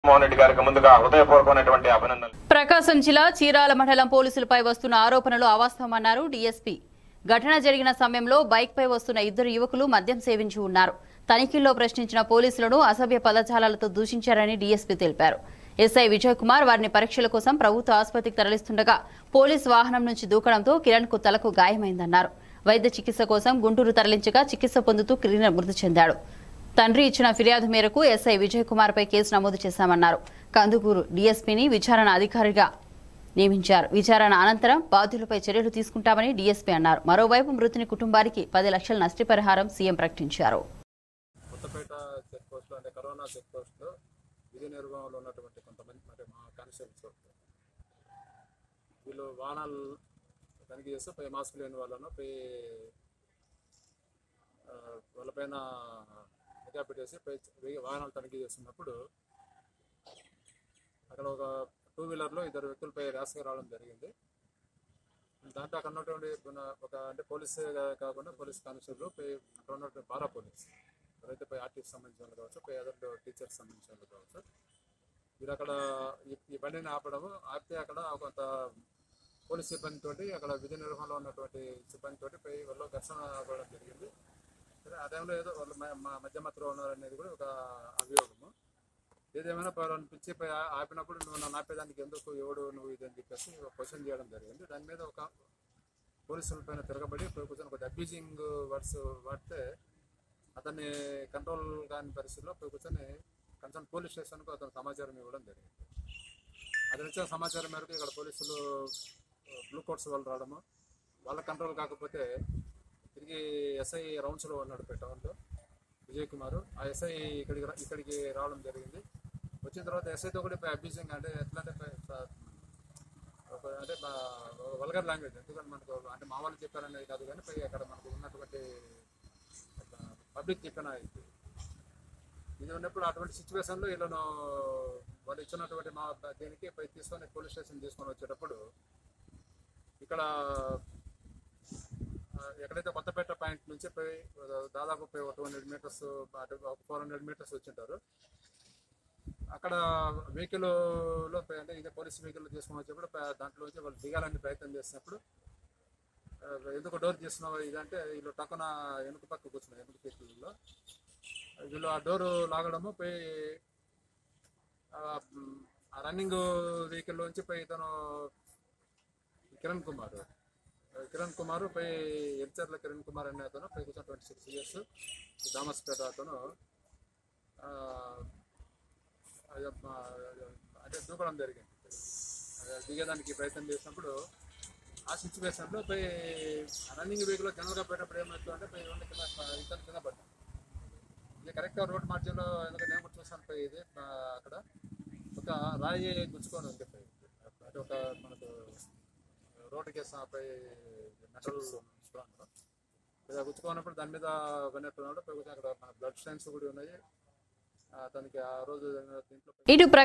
జగన్మోహన్ రెడ్డి గారికి ముందుగా హృదయపూర్వకమైనటువంటి అభినందనలు ప్రకాశం జిల్లా చీరాల మండలం పోలీసులపై వస్తున్న ఆరోపణలు అవాస్తవమన్నారు డీఎస్పీ ఘటన జరిగిన సమయంలో బైక్పై వస్తున్న ఇద్దరు యువకులు మద్యం సేవించి ఉన్నారు తనిఖీల్లో ప్రశ్నించిన పోలీసులను అసభ్య పదజాలాలతో దూషించారని డీఎస్పీ తెలిపారు ఎస్ఐ విజయ్ కుమార్ వారిని పరీక్షల కోసం ప్రభుత్వ ఆసుపత్రికి తరలిస్తుండగా పోలీస్ వాహనం నుంచి దూకడంతో కిరణ్ కు తలకు గాయమైందన్నారు వైద్య చికిత్స కోసం గుంటూరు తరలించగా చికిత్స పొందుతూ కిరణ్ మృతి చెందాడు తండ్రి ఇచ్చిన ఫిర్యాదు మేరకు ఎస్ఐ విజయ్ కుమార్ పై కేసు నమోదు చేశామన్నారు కందుకూరు డీఎస్పీని విచారణ అధికారిగా నియమించారు విచారణ అనంతరం బాధ్యులపై చర్యలు తీసుకుంటామని డీఎస్పీ అన్నారు మరోవైపు మృతుని కుటుంబానికి పది లక్షల నష్టపరిహారం సీఎం ప్రకటించారు కొత్తపేట చెక్ పోస్ట్లో అంటే కరోనా చెక్ పోస్ట్లో విధి నిర్వహణలో ఉన్నటువంటి కొంతమంది అంటే మా కానిస్టేబుల్స్ వీళ్ళు వాహనాలు తనిఖీ చేస్తూ పై మాస్క్ లేని వాళ్ళను పై ఆ, వాళ్ళపైన నిఘా పెట్టేసి పై వెయ్యి వాహనాలు తనిఖీ చేస్తున్నప్పుడు అక్కడ ఒక టూ వీలర్లో ఇద్దరు వ్యక్తులపై ర్యాస్గా రావడం జరిగింది దాంట్లో అక్కడ ఉన్నటువంటి మన- ఒక అంటే పోలీస్ కాకుండా పోలీస్ కానిస్టేబుల్ పై అక్కడ ఉన్నటువంటి పారా పోలీస్ ఎవరైతే పై ఆర్టీకి సంబంధించిన వాళ్ళు కావచ్చు పై అదర్ టీచర్స్ సంబంధించిన వాళ్ళు కావచ్చు మీరు అక్కడ ఈ- ఈ బండిని ఆపడము ఆపితే అక్కడ కొంత పోలీస్ సిబ్బంది తోటి అక్కడ విధి నిర్వహణలో ఉన్నటువంటి సిబ్బంది తోటి పై వాళ్ళు ఘర్షణ అవ్వడం జరిగింది సరే ఆ టైంలో ఏదో వాళ్ళు మ- మా మధ్య మధ్యలో ఉన్నారనేది కూడా ఒక అభియోగము ఏదేమైనా వాళ్ళని పిలిచి పై ఆ- ఆపినప్పుడు నువ్వు నన్ను ఆపేదానికి ఎందుకు ఎవడు నువ్వు ఇది అని చెప్పేసి ఒక క్వశ్చన్ చేయడం జరిగింది దాని మీద ఒక పోలీసుల పైన తిరగబడి పోయి కూర్చొని ఒక అబ్యూజింగ్ వర్డ్స్ వాడితే అతన్ని కంట్రోల్ కాని పరిస్థితిలో పోయి కూర్చొని కన్సర్న్ పోలీస్ స్టేషన్కు అతను సమాచారం ఇవ్వడం జరిగింది అతను ఇచ్చిన సమాచారం మేరకు ఇక్కడ పోలీసులు బ్లూ కోట్స్ వాళ్ళు రావడము వాళ్ళ కంట్రోల్ కాకపోతే తిరిగి ఎస్ఐ రౌండ్స్లో ఉన్నాడు టౌన్లో విజయ్ కుమార్ ఆ ఎస్ఐ ఇక్కడికి రా- ఇక్కడికి రావడం జరిగింది వచ్చిన తర్వాత ఎస్ఐతో కూడా అబ్యూజింగ్ అంటే ఎట్లా అంటే పై- ప- ఒక అంటే వల్గర్ లాంగ్వేజ్ ఎందుకంటే మనకు అంటే మా వాళ్ళు చెప్పారనేది కాదు కానీ పై అక్కడ మనకు ఉన్నటువంటి పబ్లిక్ చెప్పిన ఇది ఇది ఉన్నప్పుడు అటువంటి సిచ్యువేషన్లో వీళ్ళను వాళ్ళు ఇచ్చినటువంటి మా దీనికి పై తీసుకొని పోలీస్ స్టేషన్ తీసుకొని వచ్చేటప్పుడు ఇక్కడ ఆ, ఎక్కడైతే కొత్తపేట పాయింట్ నుంచి పోయి దాదాపు పోయి ఒక టూ హండ్రెడ్ మీటర్స్ అటు ఒక ఫోర్ హండ్రెడ్ మీటర్స్ వచ్చింటారు అక్కడ వెహికల్ లో పోయి అంటే ఇదే పోలీస్ వెహికల్ తీసుకొని వచ్చేప్పుడు ప- దాంట్లో వచ్చి వాళ్ళు దిగాలని ప్రయత్నం చేసినప్పుడు ఆ, ఎందుకు డోర్ తీస్తున్నావు ఇదంటే వీళ్ళు టక్కున వెనుక పక్క కూర్చున్నారు వెనుక వెహికల్లో వీళ్ళు ఆ డోరు లాగడము పోయి ఆ, మ్, ఆ రన్నింగ్ వెహికల్ నుంచి పోయి ఇతను కిరణ్ కుమార్ కిరణ్ కుమార్ పై ఎల్చర్ల కిరణ్ కుమార్ అనే అతను పై కూర్చొని ట్వంటీ సిక్స్ ఇయర్స్ దామస్పేట అతను ఆ, అయ్య- ఆ, అంటే దూకడం జరిగింది అదే దిగేదానికి ప్రయత్నం చేసినప్పుడు ఆ సిచ్యువేషన్లో పోయి రన్నింగ్ వెహికల్ జనరల్గా పోయేటప్పుడు ఏమవుతుంది అంటే పోయి రెండు కింద ఇతను కింద పడ్డాం ఇది కరెక్ట్గా రోడ్ మార్జిన్లో ఎందుకంటే నేను కూడా చూసాను పోయి ఇది ఆ, అక్కడ ఒక రాయి గుచ్చుకొని ఉంది పోయి అంటే ఒక మనకు రోడ్డు కేసు పై మెటల్ స్ట్రాంగ్ ఇలా గుచ్చుకున్నప్పుడు దాని మీద విన్నట్టున్నాడు పోయి కూర్చొని అక్కడ మన బ్లడ్ స్టైన్స్ కూడా ఉన్నాయి ఆ, తనకి ఆ రోజు దీంట్లో ఇటు